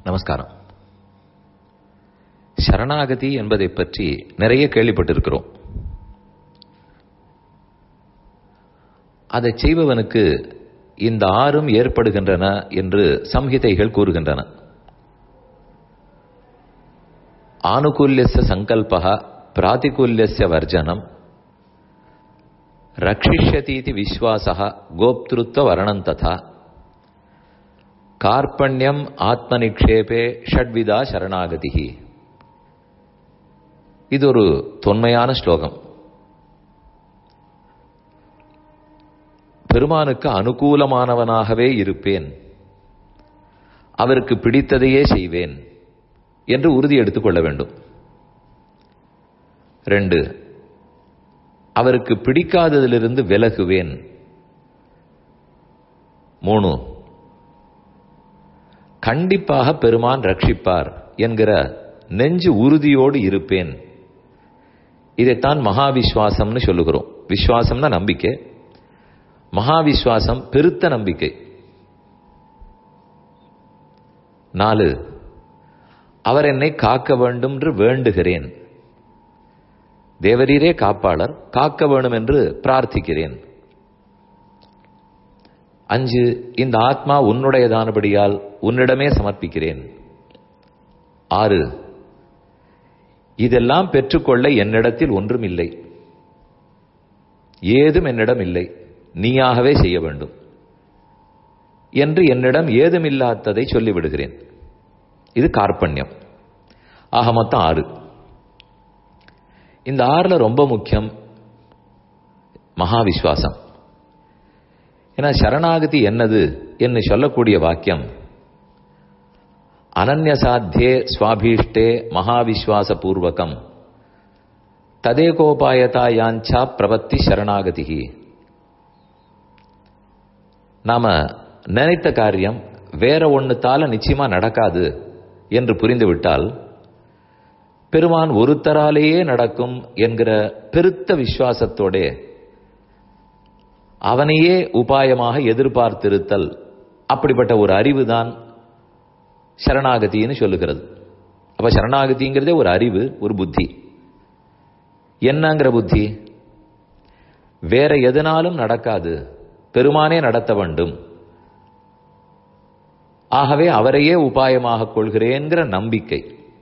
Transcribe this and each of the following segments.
நமஸ்காரம் சரணாகதி என்பதை பற்றி நிறைய கேள்விப்பட்டிருக்கிறோம் அதை செய்பவனுக்கு இந்த ஆறும் ஏற்படுகின்றன என்று சம்ஹிதைகள் கூறுகின்றன ஆனுகூல்யஸ்ய சங்கல்பா பிராதிகூல்யஸ்ய வர்ஜனம் ரட்சிஷ்யதீதி விஸ்வாசா கோப்திருத்வ வரணம் ததா கார்பண்யம் ஆத்மநிக்ஷேபே ஷட்விதா சரணாகதி இது ஒரு தொன்மையான ஸ்லோகம் பெருமானுக்கு அனுகூலமானவனாகவே இருப்பேன் அவருக்கு பிடித்ததையே செய்வேன் என்று உறுதி எடுத்துக்கொள்ள வேண்டும் ரெண்டு அவருக்கு பிடிக்காததிலிருந்து விலகுவேன் மூணு கண்டிப்பாக பெருமான் ரட்சிப்பார் என்கிற நெஞ்சு உறுதியோடு இருப்பேன் இதைத்தான் மகாவிஸ்வாசம்னு சொல்லுகிறோம் விஸ்வாசம்னா நம்பிக்கை மகாவிஸ்வாசம் பெருத்த நம்பிக்கை நாலு அவர் என்னை காக்க வேண்டும் என்று வேண்டுகிறேன் தேவரீரே காப்பாளர் காக்க வேணும் என்று பிரார்த்திக்கிறேன் அஞ்சு இந்த ஆத்மா உன்னுடையதானபடியால் உன்னிடமே சமர்ப்பிக்கிறேன் ஆறு இதெல்லாம் பெற்றுக்கொள்ள என்னிடத்தில் ஒன்றும் இல்லை ஏதும் என்னிடம் இல்லை நீயாகவே செய்ய வேண்டும் என்று என்னிடம் ஏதுமில்லாததை சொல்லிவிடுகிறேன் இது கார்பண்யம் ஆக மொத்தம் ஆறு இந்த ஆறுல ரொம்ப முக்கியம் மகாவிஸ்வாசம் ஏன்னா சரணாகதி என்னது என்று சொல்லக்கூடிய வாக்கியம் அனன்யசாத்தியே சுவாபீஷ்டே மகாவிஸ்வாச பூர்வகம் ததேகோபாயதா யாஞ்சா பிரபத்தி சரணாகதி நாம நினைத்த காரியம் வேற ஒன்னுத்தால நிச்சயமா நடக்காது என்று புரிந்துவிட்டால் பெருமான் ஒருத்தராலேயே நடக்கும் என்கிற பெருத்த விசுவாசத்தோட அவனையே உபாயமாக எதிர்பார்த்திருத்தல் அப்படிப்பட்ட ஒரு அறிவு தான் சரணாகதின்னு சொல்லுகிறது அப்ப சரணாகதிங்கிறதே ஒரு அறிவு ஒரு புத்தி என்னங்கிற புத்தி வேற எதனாலும் நடக்காது பெருமானே நடத்த வேண்டும் ஆகவே அவரையே உபாயமாக கொள்கிறேங்கிற நம்பிக்கை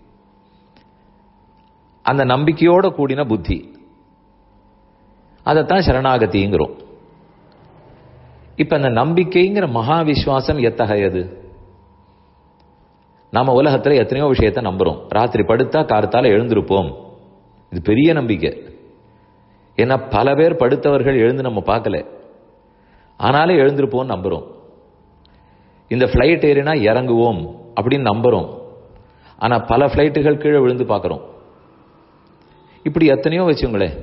அந்த நம்பிக்கையோட கூடின புத்தி அதைத்தான் சரணாகதிங்கிறோம் இப்ப அந்த நம்பிக்கைங்கிற மகா விஸ்வாசம் எத்தகையது நாம உலகத்துல எத்தனையோ விஷயத்த நம்புறோம் ராத்திரி படுத்தா கார்த்தால எழுந்திருப்போம் இது பெரிய நம்பிக்கை ஏன்னா பல பேர் படுத்தவர்கள் எழுந்து நம்ம பார்க்கல ஆனாலும் எழுந்திருப்போம் நம்புறோம் இந்த பிளைட் ஏறினா இறங்குவோம் அப்படின்னு நம்புறோம் ஆனா பல பிளைட்டுகள் கீழே விழுந்து பார்க்கிறோம் இப்படி எத்தனையோ வச்சுங்களேன்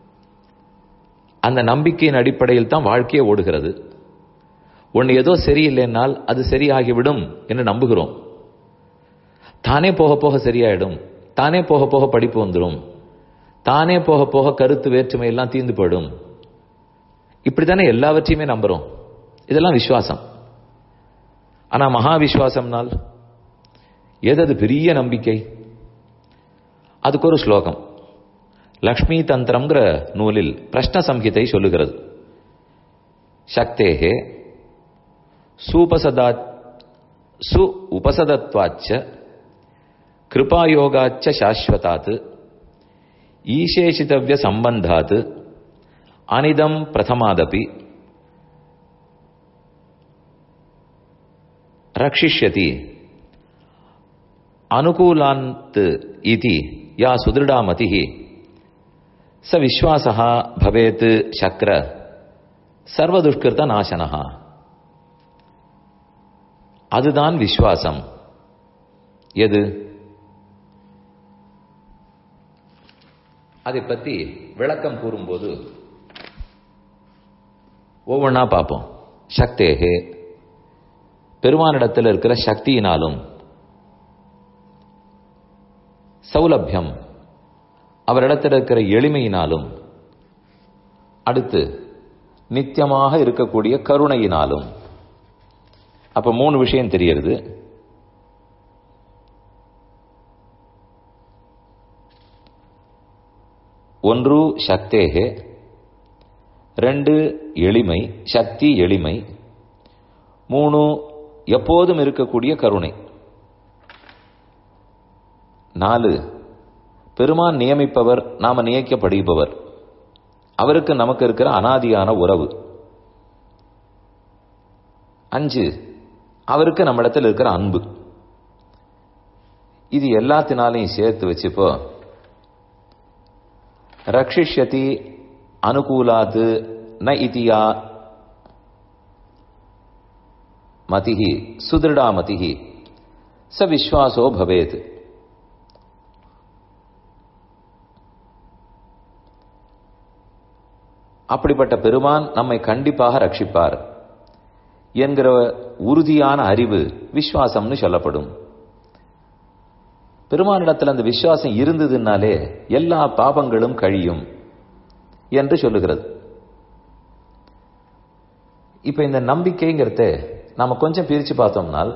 அந்த நம்பிக்கையின் அடிப்படையில் தான் வாழ்க்கையே ஓடுகிறது ஒன்று ஏதோ சரியில்லைன்னால் அது சரியாகிவிடும் என்று நம்புகிறோம் தானே போக போக சரியாயிடும் தானே போக போக படிப்பு வந்துடும் தானே போக போக கருத்து வேற்றுமை எல்லாம் தீர்ந்து போயிடும் இப்படித்தானே எல்லாவற்றையுமே நம்புறோம் இதெல்லாம் விசுவாசம் ஆனா மகா விசுவாசம்னால் எது பெரிய நம்பிக்கை அதுக்கு ஒரு ஸ்லோகம் லக்ஷ்மி தந்திரம்ங்கிற நூலில் பிரஷ்ன சம்ஹிதை சொல்லுகிறது சக்தேகே சூபசதா சு உபசதத்வாச்ச கிருபாயோகாச்ச சாஸ்வதாத் ஈசேஷிதவ்ய சம்பந்தாத் அனிதம் பிரதமாதபி ரக்ஷிஷ்யதி அனுகூலாந்த் இதி யா சுதிருடா மதிஹி ச விஸ்வாசா பவேத் சக்கர சர்வதுஷ்கிருத நாசனஹா அதுதான் விஸ்வாசம் எது அதை பத்தி விளக்கம் கூறும்போது ஒவ்வொன்றா பார்ப்போம் சக்தேகே பெருமானிடத்தில் இருக்கிற சக்தியினாலும் சௌலபியம் அவரிடத்தில் இருக்கிற எளிமையினாலும் அடுத்து நித்தியமாக இருக்கக்கூடிய கருணையினாலும் அப்ப மூணு விஷயம் தெரியறது ஒன்று சக்தேகே ரெண்டு எளிமை சக்தி எளிமை மூணு எப்போதும் இருக்கக்கூடிய கருணை நாலு பெருமான் நியமிப்பவர் நாம நியமிக்கப்படுபவர் அவருக்கு நமக்கு இருக்கிற அனாதியான உறவு அஞ்சு அவருக்கு நம்மிடத்தில் இருக்கிற அன்பு இது எல்லாத்தினாலையும் சேர்த்து வச்சுப்போ ரக்ஷிஷ்யதி அனுகூலாத் ந இதியா மதிஹி சுதிருடா மதிஹி ச விஸ்வாசோ பவேத் அப்படிப்பட்ட பெருமான் நம்மை கண்டிப்பாக ரட்சிப்பார் என்கிற உறுதியான அறிவு விஸ்வாசம்னு சொல்லப்படும் பெருமானிடத்தில் அந்த விசுவாசம் இருந்ததுனாலே எல்லா பாபங்களும் கழியும் என்று சொல்லுகிறது இப்ப இந்த நம்பிக்கைங்கிறத நாம கொஞ்சம் பிரிச்சு பார்த்தோம்னால்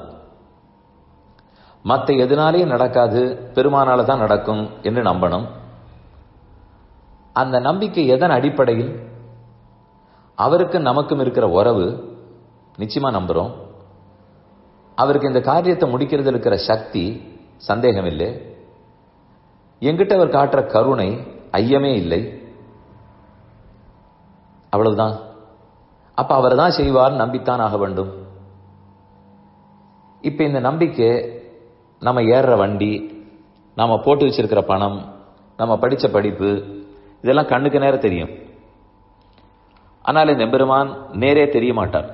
மற்ற எதனாலேயும் நடக்காது பெருமானால தான் நடக்கும் என்று நம்பணும் அந்த நம்பிக்கை எதன் அடிப்படையில் அவருக்கு நமக்கும் இருக்கிற உறவு நிச்சயமா நம்புறோம் அவருக்கு இந்த காரியத்தை முடிக்கிறது இருக்கிற சக்தி சந்தேகம் இல்லை எங்கிட்ட அவர் காட்டுற கருணை ஐயமே இல்லை அவ்வளவுதான் அப்ப அவர் தான் செய்வார் நம்பித்தான் ஆக வேண்டும் இப்ப இந்த நம்பிக்கை நம்ம ஏறுற வண்டி நாம போட்டு வச்சிருக்கிற பணம் நம்ம படிச்ச படிப்பு இதெல்லாம் கண்ணுக்கு நேரம் தெரியும் ஆனால் இந்த எம்பெருமான் நேரே தெரிய மாட்டார்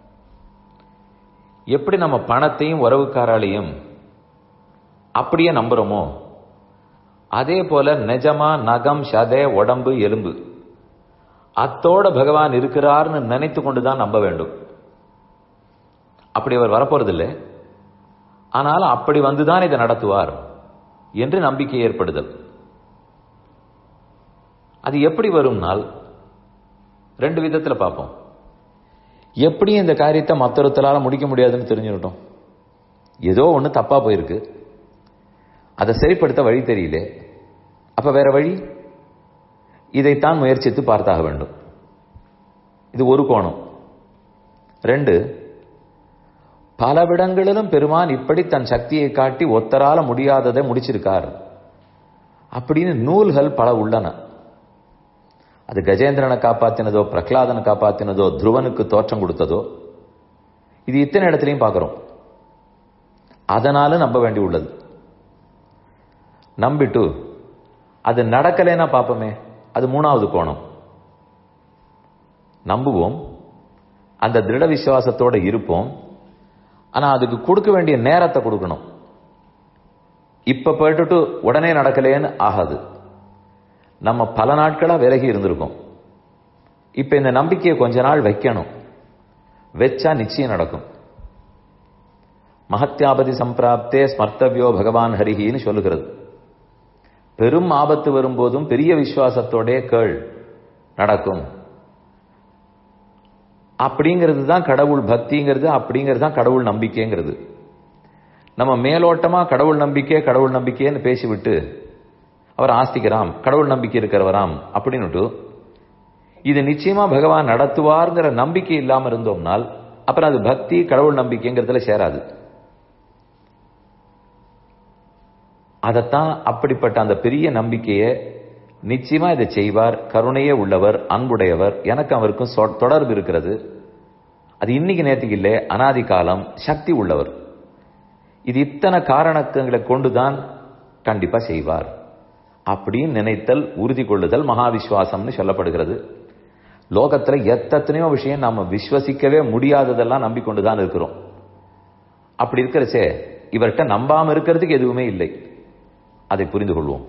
எப்படி நம்ம பணத்தையும் உறவுக்காராலையும் அப்படியே நம்புறோமோ அதே போல நிஜமா நகம் சதை உடம்பு எலும்பு அத்தோட பகவான் இருக்கிறார்னு நினைத்து கொண்டுதான் நம்ப வேண்டும் அப்படி அவர் வரப்போறதில்லை ஆனால் அப்படி வந்துதான் இதை நடத்துவார் என்று நம்பிக்கை ஏற்படுதல் அது எப்படி வரும்னால் ரெண்டு விதத்தில் பார்ப்போம் எப்படி இந்த காரியத்தை மற்றொருத்தரால முடிக்க முடியாதுன்னு தெரிஞ்சுக்கிட்டோம் ஏதோ ஒன்று தப்பா போயிருக்கு அதை சரிப்படுத்த வழி தெரியல அப்ப வேற வழி இதைத்தான் முயற்சித்து பார்த்தாக வேண்டும் இது ஒரு கோணம் ரெண்டு பலவிடங்களிலும் பெருமான் இப்படி தன் சக்தியை காட்டி ஒத்தரால முடியாததை முடிச்சிருக்கார் அப்படின்னு நூல்கள் பல உள்ளன அது கஜேந்திரனை காப்பாத்தினதோ பிரகலாதனை காப்பாத்தினதோ துருவனுக்கு தோற்றம் கொடுத்ததோ இது இத்தனை இடத்துலையும் பார்க்கிறோம் அதனால நம்ப வேண்டி உள்ளது நம்பிட்டு அது நடக்கலைன்னா பார்ப்போமே அது மூணாவது கோணம் நம்புவோம் அந்த திருட விசுவாசத்தோட இருப்போம் ஆனா அதுக்கு கொடுக்க வேண்டிய நேரத்தை கொடுக்கணும் இப்ப போயிட்டுட்டு உடனே நடக்கலேன்னு ஆகாது நம்ம பல நாட்களா விலகி இருந்திருக்கோம் இப்ப இந்த நம்பிக்கையை கொஞ்ச நாள் வைக்கணும் வச்சா நிச்சயம் நடக்கும் மகத்யாபதி சம்பிராப்தே ஸ்மர்த்தவியோ பகவான் ஹரிஹின்னு சொல்லுகிறது பெரும் ஆபத்து வரும்போதும் பெரிய விசுவாசத்தோட கேள் நடக்கும் அப்படிங்கிறது தான் கடவுள் பக்திங்கிறது அப்படிங்கிறது தான் கடவுள் நம்பிக்கைங்கிறது நம்ம மேலோட்டமா கடவுள் நம்பிக்கை கடவுள் நம்பிக்கைன்னு பேசிவிட்டு அவர் ஆஸ்திகராம் கடவுள் நம்பிக்கை இருக்கிறவராம் அப்படின்னுட்டு இது நிச்சயமா பகவான் நடத்துவார்ங்கிற நம்பிக்கை இல்லாம இருந்தோம்னால் அப்புறம் அது பக்தி கடவுள் நம்பிக்கைங்கிறதுல சேராது அதைத்தான் அப்படிப்பட்ட அந்த பெரிய நம்பிக்கையை நிச்சயமா இதை செய்வார் கருணையே உள்ளவர் அன்புடையவர் எனக்கு அவருக்கும் தொடர்பு இருக்கிறது அது இன்னைக்கு நேற்றுக்கு இல்லை அனாதி காலம் சக்தி உள்ளவர் இது இத்தனை காரணங்களை கொண்டுதான் கண்டிப்பா செய்வார் அப்படின்னு நினைத்தல் உறுதி கொள்ளுதல் மகாவிஸ்வாசம்னு சொல்லப்படுகிறது லோகத்துல எத்தனையோ விஷயம் நாம விஸ்வசிக்கவே முடியாததெல்லாம் நம்பிக்கொண்டுதான் இருக்கிறோம் அப்படி இருக்கிறச்சே இவர்கிட்ட நம்பாம இருக்கிறதுக்கு எதுவுமே இல்லை அதை புரிந்து கொள்வோம்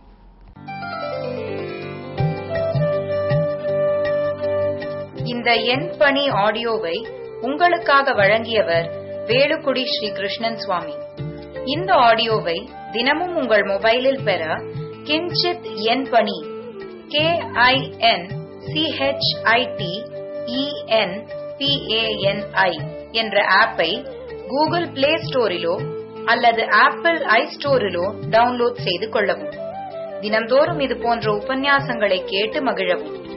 இந்த எண் பணி ஆடியோவை உங்களுக்காக வழங்கியவர் வேலுக்குடி ஸ்ரீ கிருஷ்ணன் சுவாமி இந்த ஆடியோவை தினமும் உங்கள் மொபைலில் பெற கிஞ்சித் எண் பணி கே ஐ என் சிஹெச்ஐடி இஎன் பிஏஎன்ஐ என்ற ஆப்பை கூகுள் பிளே ஸ்டோரிலோ அல்லது ஆப்பிள் ஐ ஸ்டோரிலோ டவுன்லோட் செய்து கொள்ளவும் தினம்தோறும் இது போன்ற உபன்யாசங்களை கேட்டு மகிழவும்